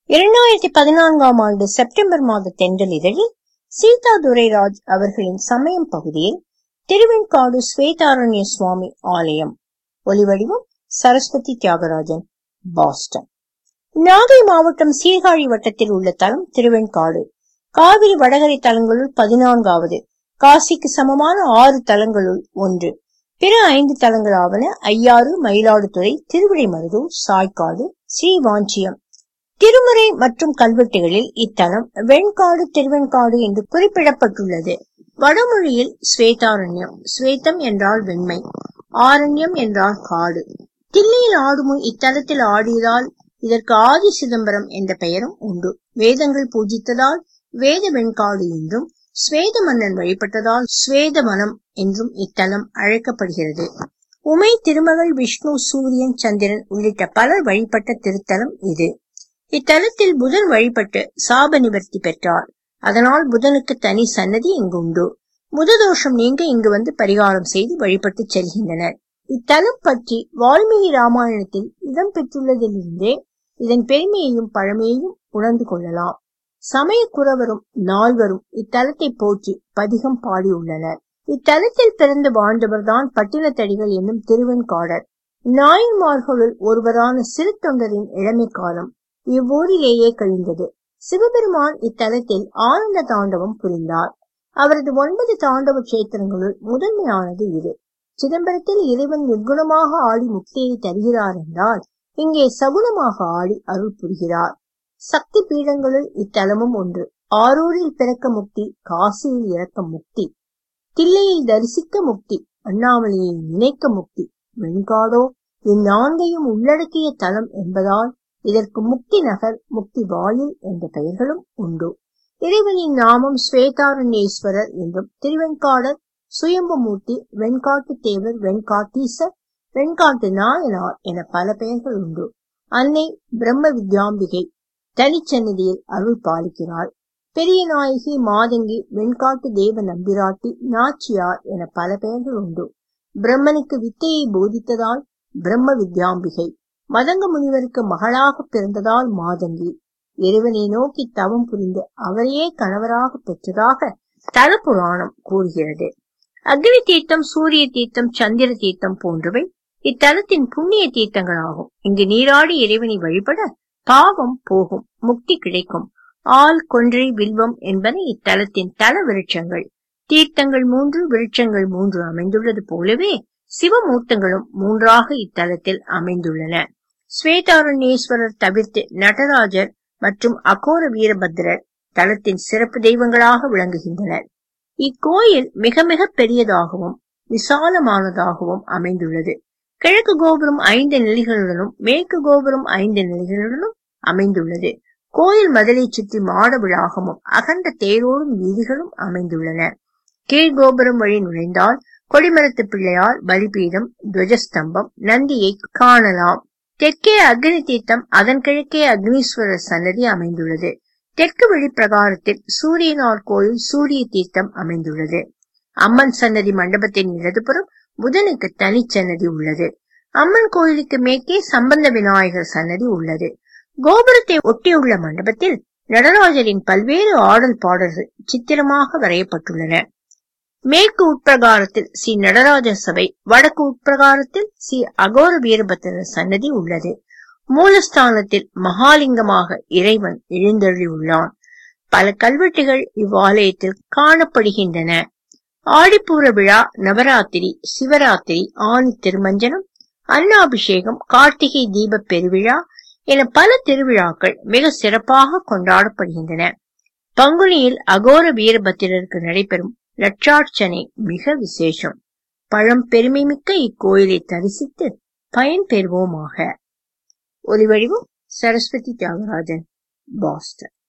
இரண்டாயிரத்தி பதினான்காம் ஆண்டு செப்டம்பர் மாத தென்றல் இதழில் சீதா துரைராஜ் அவர்களின் சமயம் பகுதியில் திருவெண்காடு ஸ்வேதாரண்ய சுவாமி ஆலயம் ஒலிவடிவம் சரஸ்வதி தியாகராஜன் பாஸ்டன் நாகை மாவட்டம் சீர்காழி வட்டத்தில் உள்ள தலம் திருவெண்காடு காவிரி வடகரை தலங்களுள் பதினான்காவது காசிக்கு சமமான ஆறு தலங்களுள் ஒன்று பிற ஐந்து தலங்களாவன ஐயாறு மயிலாடுதுறை திருவிடைமருதூர் சாய்க்காடு ஸ்ரீவாஞ்சியம் திருமுறை மற்றும் கல்வெட்டுகளில் இத்தலம் வெண்காடு திருவெண்காடு என்று குறிப்பிடப்பட்டுள்ளது வடமொழியில் ஸ்வேதாரண்யம் ஸ்வேதம் என்றால் வெண்மை ஆரண்யம் என்றால் காடு தில்லையில் ஆடுமுன் இத்தலத்தில் ஆடியதால் இதற்கு ஆதி சிதம்பரம் என்ற பெயரும் உண்டு வேதங்கள் பூஜித்ததால் வேத வெண்காடு என்றும் ஸ்வேத மன்னன் வழிபட்டதால் ஸ்வேதவனம் என்றும் இத்தலம் அழைக்கப்படுகிறது உமை திருமகள் விஷ்ணு சூரியன் சந்திரன் உள்ளிட்ட பலர் வழிபட்ட திருத்தலம் இது இத்தலத்தில் புதன் வழிபட்டு சாப நிவர்த்தி பெற்றார் அதனால் புதனுக்கு தனி சன்னதி இங்கு உண்டு முததோஷம் நீங்க இங்கு வந்து பரிகாரம் செய்து வழிபட்டு செல்கின்றனர் இத்தலம் பற்றி வால்மீகி ராமாயணத்தில் இடம் பெற்றுள்ளதிலிருந்தே இதன் பெருமையையும் பழமையையும் உணர்ந்து கொள்ளலாம் சமய குறவரும் நால்வரும் இத்தலத்தை போற்றி பதிகம் பாடியுள்ளனர் இத்தலத்தில் பிறந்து வாழ்ந்தவர்தான் பட்டினத்தடிகள் என்னும் திருவெண்காடர் நாயன்மார்களுள் ஒருவரான சிறு தொண்டரின் இளமை காலம் இவ்வூரிலேயே கழிந்தது சிவபெருமான் இத்தலத்தில் ஆனந்த தாண்டவம் புரிந்தார் அவரது ஒன்பது தாண்டவ கஷேத்திரங்களுள் முதன்மையானது இது சிதம்பரத்தில் இறைவன் நிர்குணமாக ஆடி முக்தியை தருகிறார் என்றால் இங்கே சகுனமாக ஆடி அருள் புரிகிறார் சக்தி பீடங்களுள் இத்தலமும் ஒன்று ஆரூரில் பிறக்க முக்தி காசியில் இறக்க முக்தி தில்லையில் தரிசிக்க முக்தி அண்ணாமலையை நினைக்க முக்தி வெண்காடோ இந்நான்கையும் உள்ளடக்கிய தலம் என்பதால் இதற்கு முக்தி நகர் முக்தி வாயில் என்ற பெயர்களும் உண்டு இறைவனின் நாமம் ஸ்வேதாரண்யேஸ்வரர் என்றும் திருவெண்காடர் சுயம்புமூர்த்தி வெண்காட்டு தேவர் வெண்காட்டீசர் வெண்காட்டு நாயனார் என பல பெயர்கள் உண்டு அன்னை பிரம்ம வித்யாம்பிகை தனிச்சன்னதியில் அருள் பாலிக்கிறாள் பெரிய நாயகி மாதங்கி வெண்காட்டு தேவ நம்பிராட்டி நாச்சியார் என பல பெயர்கள் உண்டு பிரம்மனுக்கு வித்தையை போதித்ததால் பிரம்ம வித்யாம்பிகை மதங்க முனிவருக்கு மகளாக பிறந்ததால் மாதங்கி இறைவனை நோக்கி தவம் புரிந்து அவரையே கணவராக பெற்றதாக தல புராணம் கூறுகிறது அக்னி தீர்த்தம் சூரிய தீர்த்தம் சந்திர தீர்த்தம் போன்றவை இத்தலத்தின் புண்ணிய தீர்த்தங்களாகும் இங்கு நீராடி இறைவனை வழிபட பாவம் போகும் முக்தி கிடைக்கும் ஆல் கொன்றை வில்வம் என்பன இத்தலத்தின் தல விருட்சங்கள் தீர்த்தங்கள் மூன்று விருட்சங்கள் மூன்று அமைந்துள்ளது போலவே சிவமூர்த்தங்களும் மூன்றாக இத்தலத்தில் அமைந்துள்ளன ஸ்வேதாரண்யேஸ்வரர் தவிர்த்து நடராஜர் மற்றும் அகோர வீரபத்ரர் தலத்தின் சிறப்பு தெய்வங்களாக விளங்குகின்றனர் இக்கோயில் மிக மிக பெரியதாகவும் விசாலமானதாகவும் அமைந்துள்ளது கிழக்கு கோபுரம் ஐந்து நிலைகளுடனும் மேற்கு கோபுரம் ஐந்து நிலைகளுடனும் அமைந்துள்ளது கோயில் மதிலை சுற்றி மாட விழாகமும் அகண்ட தேரோடும் வீதிகளும் அமைந்துள்ளன கீழ்கோபுரம் வழி நுழைந்தால் கொடிமரத்து பிள்ளையார் பலிபீடம் துவஜஸ்தம்பம் நந்தியை காணலாம் தெற்கே அக்னி தீர்த்தம் அதன் கிழக்கே அக்னீஸ்வரர் சன்னதி அமைந்துள்ளது தெற்கு வழி பிரகாரத்தில் சூரியனார் கோயில் சூரிய தீர்த்தம் அமைந்துள்ளது அம்மன் சன்னதி மண்டபத்தின் இடதுபுறம் புதனுக்கு தனிச்சன்னதி உள்ளது அம்மன் கோயிலுக்கு மேற்கே சம்பந்த விநாயகர் சன்னதி உள்ளது கோபுரத்தை ஒட்டியுள்ள மண்டபத்தில் நடராஜரின் பல்வேறு ஆடல் பாடல்கள் சித்திரமாக வரையப்பட்டுள்ளன மேற்கு உட்பிரகாரத்தில் ஸ்ரீ நடராஜர் சபை வடக்கு உட்பிரகாரத்தில் ஸ்ரீ அகோர வீரபத்திரர் சன்னதி உள்ளது மூலஸ்தானத்தில் மகாலிங்கமாக இறைவன் எழுந்தருளியுள்ளான் பல கல்வெட்டுகள் இவ்வாலயத்தில் காணப்படுகின்றன ஆடிப்பூர விழா நவராத்திரி சிவராத்திரி ஆணி திருமஞ்சனம் அன்னாபிஷேகம் கார்த்திகை தீப பெருவிழா என பல திருவிழாக்கள் மிக சிறப்பாக கொண்டாடப்படுகின்றன பங்குனியில் அகோர வீரபத்திரருக்கு நடைபெறும் லட்சார்ச்சனை மிக விசேஷம் பழம் பெருமைமிக்க இக்கோயிலை தரிசித்து பயன் பெறுவோமாக ஒலிவடிவம் சரஸ்வதி தியாகராஜன் பாஸ்டன்